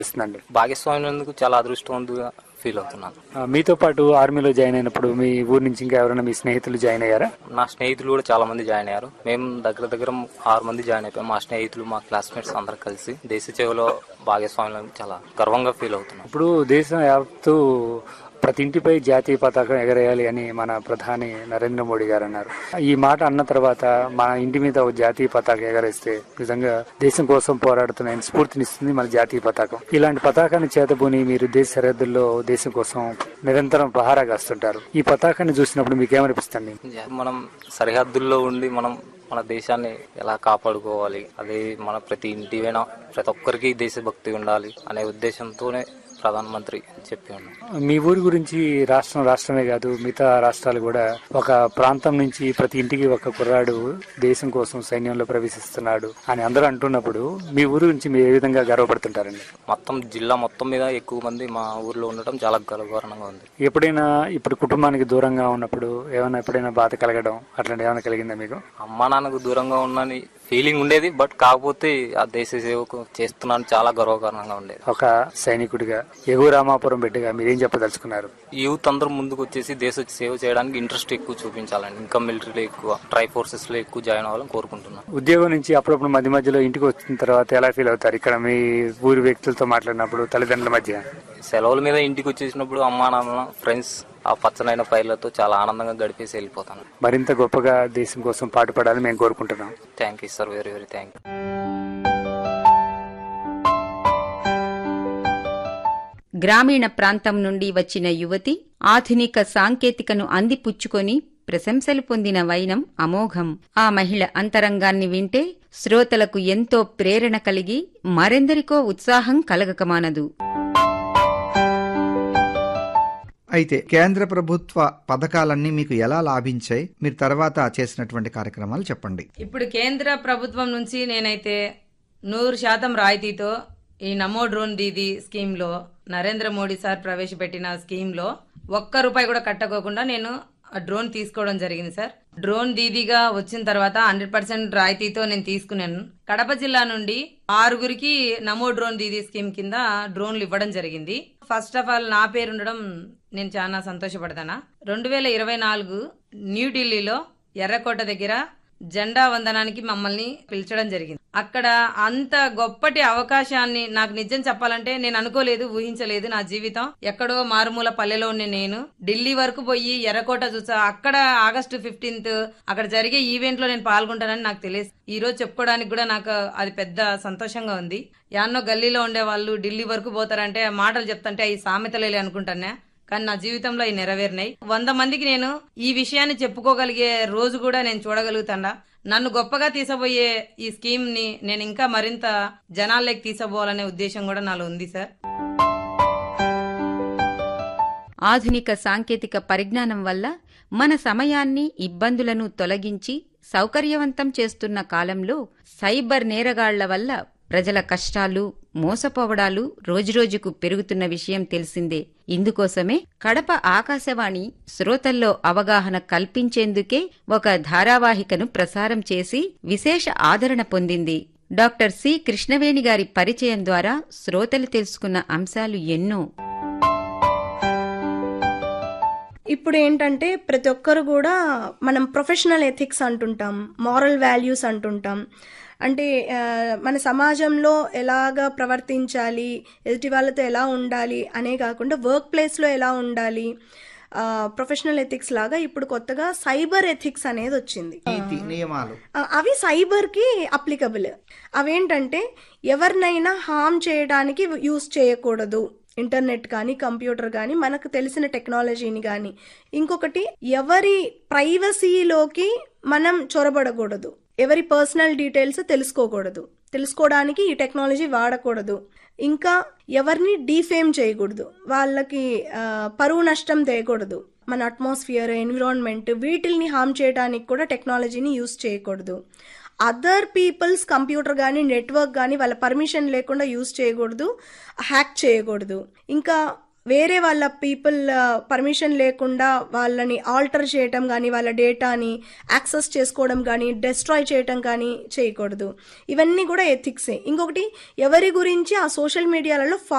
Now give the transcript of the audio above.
ఇస్తుందండి భాగస్వామ్యందుకు చాలా అదృష్టవంతుగా ఫీల్ అవుతున్నాను ఆ, మీతో పాటు ఆర్మీలో జాయిన్ అయినప్పుడు మీ ఊరు నుంచి ఇంకా ఎవరైనా మీ స్నేహితులు జాయిన్ అయ్యారా నా స్నేహితులు కూడా చాలా మంది జాయిన్ అయ్యారు మేము దగ్గర దగ్గర ఆరు మంది జాయిన్ అయిపోయాం మా స్నేహితులు మా క్లాస్మేట్స్ అందరు కలిసి దేశ సేవలో భాగస్వామ్యం చాలా గర్వంగా ఫీల్ అవుతున్నాం ఇప్పుడు దేశం యావత్తు ప్రతి ఇంటిపై జాతీయ పతాకం ఎగరేయాలి అని మన ప్రధాని నరేంద్ర మోడీ గారు అన్నారు ఈ మాట అన్న తర్వాత మన ఇంటి మీద ఒక జాతీయ పతాకం ఎగరేస్తే నిజంగా దేశం కోసం పోరాడుతున్న ఆయన స్ఫూర్తినిస్తుంది మన జాతీయ పతాకం ఇలాంటి పతాకాన్ని చేతబూని మీరు దేశ సరిహద్దుల్లో దేశం కోసం నిరంతరం పహారా కాస్తుంటారు ఈ పతాకాన్ని చూసినప్పుడు మీకు ఏమనిపిస్తుంది మనం సరిహద్దుల్లో ఉండి మనం మన దేశాన్ని ఎలా కాపాడుకోవాలి అది మన ప్రతి ఇంటి పైన ప్రతి ఒక్కరికి దేశభక్తి ఉండాలి అనే ఉద్దేశంతోనే ప్రధానమంత్రి చెప్పి ఉన్నాం మీ ఊరి గురించి రాష్ట్రం రాష్ట్రమే కాదు మిగతా రాష్ట్రాలు కూడా ఒక ప్రాంతం నుంచి ప్రతి ఇంటికి ఒక కుర్రాడు దేశం కోసం సైన్యంలో ప్రవేశిస్తున్నాడు అని అందరూ అంటున్నప్పుడు మీ ఊరి గురించి మీరు ఏ విధంగా గర్వపడుతుంటారండి మొత్తం జిల్లా మొత్తం మీద ఎక్కువ మంది మా ఊర్లో ఉండటం చాలా గర్వకారణంగా ఉంది ఎప్పుడైనా ఇప్పుడు కుటుంబానికి దూరంగా ఉన్నప్పుడు ఏమైనా ఎప్పుడైనా బాధ కలగడం అట్లాంటి ఏమైనా కలిగిందా మీకు అమ్మా నాన్నకు దూరంగా ఉన్నని ఫీలింగ్ ఉండేది బట్ కాకపోతే ఆ దేశ సేవకు చేస్తున్నాను చాలా గర్వకారణంగా ఉండేది ఒక సైనికుడిగా ఎగువ రామాపురం బిడ్డగా మీరేం చెప్పదలుచుకున్నారు యూత్ అందరూ ముందుకు వచ్చేసి దేశ సేవ చేయడానికి ఇంట్రెస్ట్ ఎక్కువ చూపించాలండి ఇంకా మిలిటరీలో ఎక్కువ ట్రై ఫోర్సెస్ లో ఎక్కువ జాయిన్ అవ్వాలని కోరుకుంటున్నాను ఉద్యోగం నుంచి అప్పుడప్పుడు మధ్య మధ్యలో ఇంటికి వచ్చిన తర్వాత ఎలా ఫీల్ అవుతారు ఇక్కడ మీ ఊరి వ్యక్తులతో మాట్లాడినప్పుడు తల్లిదండ్రుల మధ్య సెలవుల మీద ఇంటికి వచ్చేసినప్పుడు అమ్మా నాన్న ఫ్రెండ్స్ ఆ పచ్చనైన పైర్లతో చాలా ఆనందంగా గడిపేసి వెళ్ళిపోతాను మరింత గొప్పగా దేశం కోసం పాటుపడాలని మేము కోరుకుంటున్నాం thank you sir very very thank you గ్రామీణ ప్రాంతం నుండి వచ్చిన యువతి ఆధునిక సాంకేతికను అందిపుచ్చుకొని ప్రశంసలు పొందిన వైనం అమోఘం ఆ మహిళ అంతరంగాన్ని వింటే శ్రోతలకు ఎంతో ప్రేరణ కలిగి మరెందరికో ఉత్సాహం కలగకమానదు అయితే కేంద్ర ప్రభుత్వ పథకాలన్నీ మీకు ఎలా లాభించాయి మీరు తర్వాత చేసినటువంటి కార్యక్రమాలు చెప్పండి ఇప్పుడు కేంద్ర ప్రభుత్వం నుంచి నేనైతే నూరు శాతం రాయితీతో ఈ నమో డ్రోన్ దీది స్కీమ్ లో నరేంద్ర మోడీ సార్ ప్రవేశపెట్టిన స్కీమ్ లో ఒక్క రూపాయి కూడా కట్టకోకుండా నేను ఆ డ్రోన్ తీసుకోవడం జరిగింది సార్ డ్రోన్ దీదీగా వచ్చిన తర్వాత హండ్రెడ్ పర్సెంట్ రాయితీతో నేను తీసుకున్నాను కడప జిల్లా నుండి ఆరుగురికి నమో డ్రోన్ దీదీ స్కీమ్ కింద డ్రోన్లు ఇవ్వడం జరిగింది ఫస్ట్ ఆఫ్ ఆల్ నా పేరు ఉండడం నేను చాలా సంతోషపడతానా రెండు వేల ఇరవై నాలుగు న్యూఢిల్లీలో ఎర్రకోట దగ్గర జెండా వందనానికి మమ్మల్ని పిలిచడం జరిగింది అక్కడ అంత గొప్పటి అవకాశాన్ని నాకు నిజం చెప్పాలంటే నేను అనుకోలేదు ఊహించలేదు నా జీవితం ఎక్కడో మారుమూల పల్లెలో ఉన్న నేను ఢిల్లీ వరకు పోయి ఎర్రకోట చూసా అక్కడ ఆగస్టు ఫిఫ్టీన్త్ అక్కడ జరిగే ఈవెంట్ లో నేను పాల్గొంటానని నాకు తెలియదు ఈ రోజు చెప్పుకోవడానికి కూడా నాకు అది పెద్ద సంతోషంగా ఉంది యాన్నో గల్లీలో ఉండే వాళ్ళు ఢిల్లీ వరకు పోతారంటే మాటలు చెప్తుంటే అవి సామెతలేలే అనుకుంటానే కానీ నా జీవితంలో అవి నెరవేరినాయి వంద మందికి నేను ఈ విషయాన్ని చెప్పుకోగలిగే రోజు కూడా నేను చూడగలుగుతాడా నన్ను గొప్పగా తీసబోయే ఈ స్కీమ్ ని నేను ఇంకా మరింత జనాల్లోకి తీసబోవాలనే ఉద్దేశం కూడా నాలో ఉంది సార్ ఆధునిక సాంకేతిక పరిజ్ఞానం వల్ల మన సమయాన్ని ఇబ్బందులను తొలగించి సౌకర్యవంతం చేస్తున్న కాలంలో సైబర్ నేరగాళ్ల వల్ల ప్రజల కష్టాలు మోసపోవడాలు రోజురోజుకు పెరుగుతున్న విషయం తెలిసిందే ఇందుకోసమే కడప ఆకాశవాణి శ్రోతల్లో అవగాహన కల్పించేందుకే ఒక ధారావాహికను ప్రసారం చేసి విశేష ఆదరణ పొందింది డాక్టర్ సి కృష్ణవేణి గారి పరిచయం ద్వారా శ్రోతలు తెలుసుకున్న అంశాలు ఎన్నో ఇప్పుడు ఏంటంటే ప్రతి ఒక్కరు కూడా మనం ప్రొఫెషనల్ ఎథిక్స్ అంటుంటాం మారల్ వాల్యూస్ అంటుంటాం అంటే ఆ, మన సమాజంలో ఎలాగా ప్రవర్తించాలి ఎదుటి వాళ్ళతో ఎలా ఉండాలి అనే కాకుండా వర్క్ ప్లేస్లో ఎలా ఉండాలి ప్రొఫెషనల్ ఎథిక్స్ లాగా ఇప్పుడు కొత్తగా సైబర్ ఎథిక్స్ అనేది వచ్చింది నీతి నియమాలు ఆ, అవి సైబర్కి అప్లికబుల్ అవేంటంటే ఎవరినైనా హామ్ చేయడానికి యూస్ చేయకూడదు ఇంటర్నెట్ కానీ కంప్యూటర్ కానీ మనకు తెలిసిన టెక్నాలజీని కానీ ఇంకొకటి ఎవరి ప్రైవసీలోకి మనం చొరబడకూడదు ఎవరి పర్సనల్ డీటెయిల్స్ తెలుసుకోకూడదు తెలుసుకోవడానికి ఈ టెక్నాలజీ వాడకూడదు ఇంకా ఎవరిని డీఫేమ్ చేయకూడదు వాళ్ళకి ఆ, పరువు నష్టం తేయకూడదు మన అట్మాస్ఫియర్ ఎన్విరాన్మెంట్ వీటిల్ని హామ్ చేయడానికి కూడా టెక్నాలజీని యూస్ చేయకూడదు అదర్ పీపుల్స్ కంప్యూటర్ కానీ నెట్వర్క్ కానీ వాళ్ళ పర్మిషన్ లేకుండా యూస్ చేయకూడదు హ్యాక్ చేయకూడదు ఇంకా వేరే వాళ్ళ పీపుల్ పర్మిషన్ లేకుండా వాళ్ళని ఆల్టర్ చేయటం కానీ వాళ్ళ డేటాని యాక్సెస్ చేసుకోవడం కానీ డెస్ట్రాయ్ చేయటం కానీ చేయకూడదు ఇవన్నీ కూడా ఎథిక్సే ఇంకొకటి ఎవరి గురించి ఆ సోషల్ మీడియాలలో